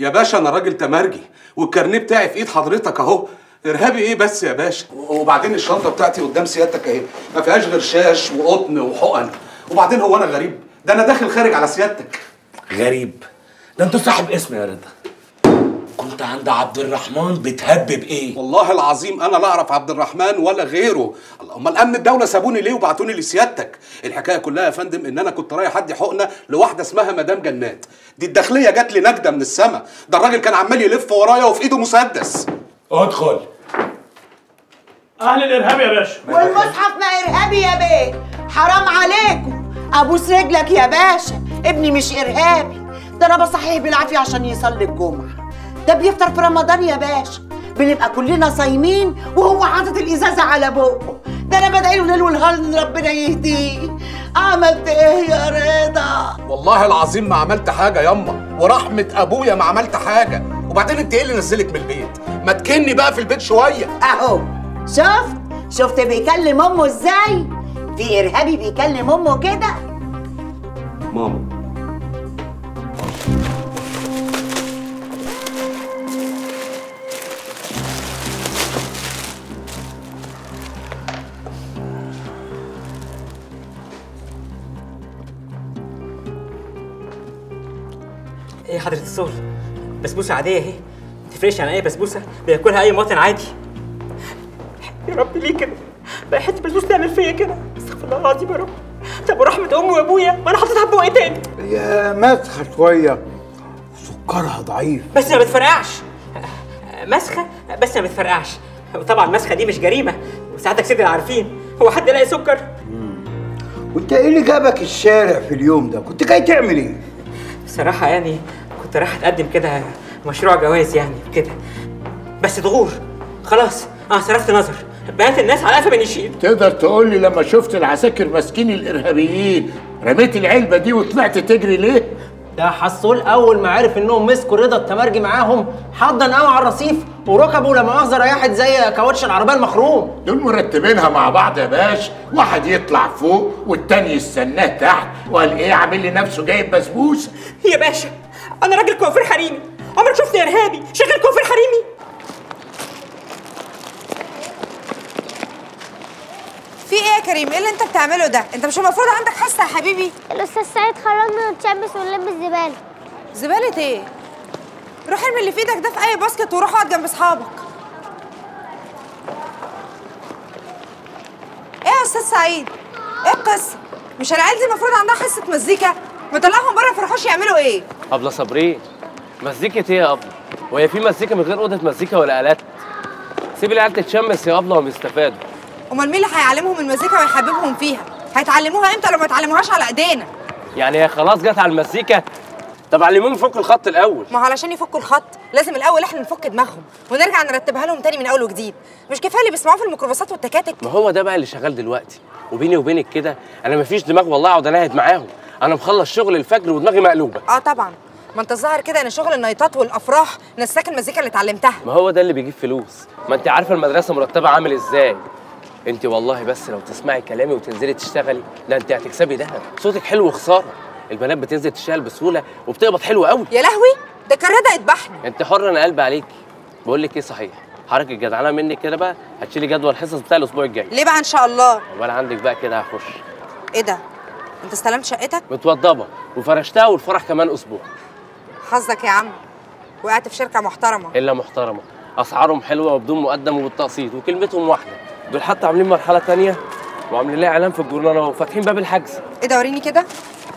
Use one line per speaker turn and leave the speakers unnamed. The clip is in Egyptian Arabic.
يا باشا انا راجل تمرجي والكارنيه بتاعي في ايد حضرتك اهو ارهابي ايه بس يا باشا وبعدين الشنطه بتاعتي قدام سيادتك اهي ما فيهاش غير شاش وقطن وحقن وبعدين هو انا غريب ده انا داخل خارج على سيادتك
غريب ده انت صاحب اسم يا رضا كنت عند عبد الرحمن بتهبب ايه
والله العظيم انا لا اعرف عبد الرحمن ولا غيره الله امال امن الدوله سابوني ليه وبعتوني لسيادتك الحكايه كلها يا فندم ان انا كنت رايح ادي حقنه لواحده اسمها مدام جنات دي الداخليه جات لي نجده من السما ده الراجل كان عمال يلف ورايا وفي ايده مسدس
ادخل
اهل الارهاب يا باشا
والمصحف ما ارهابي يا بيه حرام عليكم ابوس رجلك يا باشا ابني مش ارهابي ده انا بصحيه بالعافيه عشان يصلي الجمعه ده بيفطر في رمضان يا باشا بنبقى كلنا صايمين وهو حاطط الازازه على بقه ده انا بدعي له ليل ونهار ان ربنا يهديه عملت ايه يا رضا
والله العظيم ما عملت حاجه ياما ورحمه ابويا ما عملت حاجه وبعدين انت ايه اللي نزلك من البيت ما تكني بقى في البيت شويه
اهو شفت شفت بيكلم امه ازاي في ارهابي بيكلم امه كده
ماما
ايه حضرة الصول بسبوسة عادية اهي تفرقش عن اي بسبوسة بياكلها اي مواطن عادي يا رب ليه كده بقى حتة بسبوسة تعمل فيا كده استغفر الله العظيم يا رب طب ورحمة امي وابويا ما انا حطيتها في بوقي تاني
يا مسخة شوية سكرها ضعيف
بس ما بتفرقعش مسخة بس ما بتفرقعش وطبعا المسخة دي مش جريمة وساعتك سيدي عارفين هو حد يلاقي سكر
وانت ايه اللي جابك الشارع في اليوم ده كنت جاي تعمل ايه
بصراحة يعني كنت رايح اتقدم كده مشروع جواز يعني كده بس ضغور خلاص انا صرفت نظر بقيت الناس على قفا من يشيل
تقدر تقول لي لما شفت العساكر ماسكين الارهابيين رميت العلبه دي وطلعت تجري ليه؟
ده حصول اول ما عرف انهم مسكوا رضا التمرجي معاهم حضن قوي على الرصيف وركبوا لما مؤاخذه ريحت زي كاوتش العربيه المخروم
دول مرتبينها مع بعض يا باش واحد يطلع فوق والتاني يستناه تحت وقال ايه عامل لي نفسه جايب بسبوسه
يا باشا انا راجل كوافير حريمي عمرك شفت ارهابي شغال كوافير حريمي
في ايه يا كريم ايه اللي انت بتعمله ده انت مش المفروض عندك حاسه يا حبيبي
الاستاذ سعيد خرجنا نتشمس ونلم الزباله
زباله ايه روح ارمي اللي في ايدك ده في اي باسكت وروح اقعد جنب اصحابك ايه يا استاذ سعيد ايه القصه مش العيال دي المفروض عندها حصه مزيكا مطلعهم بره في الحوش يعملوا ايه
أبلة صابرين مزيكة ايه يا أبلة؟ وهي في مزيكا من غير أوضة مزيكا ولا آلات؟ سيب العيال تتشمس يا أبلة وهم يستفادوا
امال مين اللي هيعلمهم المزيكا ويحببهم فيها هيتعلموها امتى لو ما اتعلموهاش على ايدينا
يعني هي خلاص جت على المزيكا؟ طب علموهم يفكوا الخط الأول
ما هو علشان يفكوا الخط لازم الاول احنا نفك دماغهم ونرجع نرتبها لهم تاني من اول وجديد مش كفايه اللي بيسمعوه في الميكروباصات والتكاتك
ما هو ده بقى اللي شغال دلوقتي وبيني وبينك كده أنا مفيش دماغ والله أقعد أناهد معاهم أنا مخلص شغل الفجر ودماغي مقلوبة
اه طبعا ما انت الظاهر كده ان شغل النايتات والافراح نساك المزيكا اللي اتعلمتها
ما هو ده اللي بيجيب فلوس ما أنت عارفة المدرسة مرتبة عامل إزاي انت والله بس لو تسمعي كلامي وتنزلي تشتغلي ده انت هتكسبي دهب صوتك حلو وخساره البنات بتنزل تشتغل بسهوله وبتقبض حلو قوي
يا لهوي ده كان رضا يذبحني
انت حره انا قلبي عليكي بقول لك ايه صحيح حركه جدعانه منك كده بقى هتشيلي جدول الحصص بتاع الاسبوع الجاي
ليه بقى ان شاء الله
ولا عندك بقى كده هخش
ايه ده انت استلمت شقتك
متوضبه وفرشتها والفرح كمان اسبوع
حظك يا عم وقعت في شركه محترمه
الا محترمه اسعارهم حلوه وبدون مقدم وبالتقسيط وكلمتهم واحده دول حتى عاملين مرحله تانية وعاملين لها اعلان في الجورنال وفاتحين باب الحجز
ايه ده وريني كده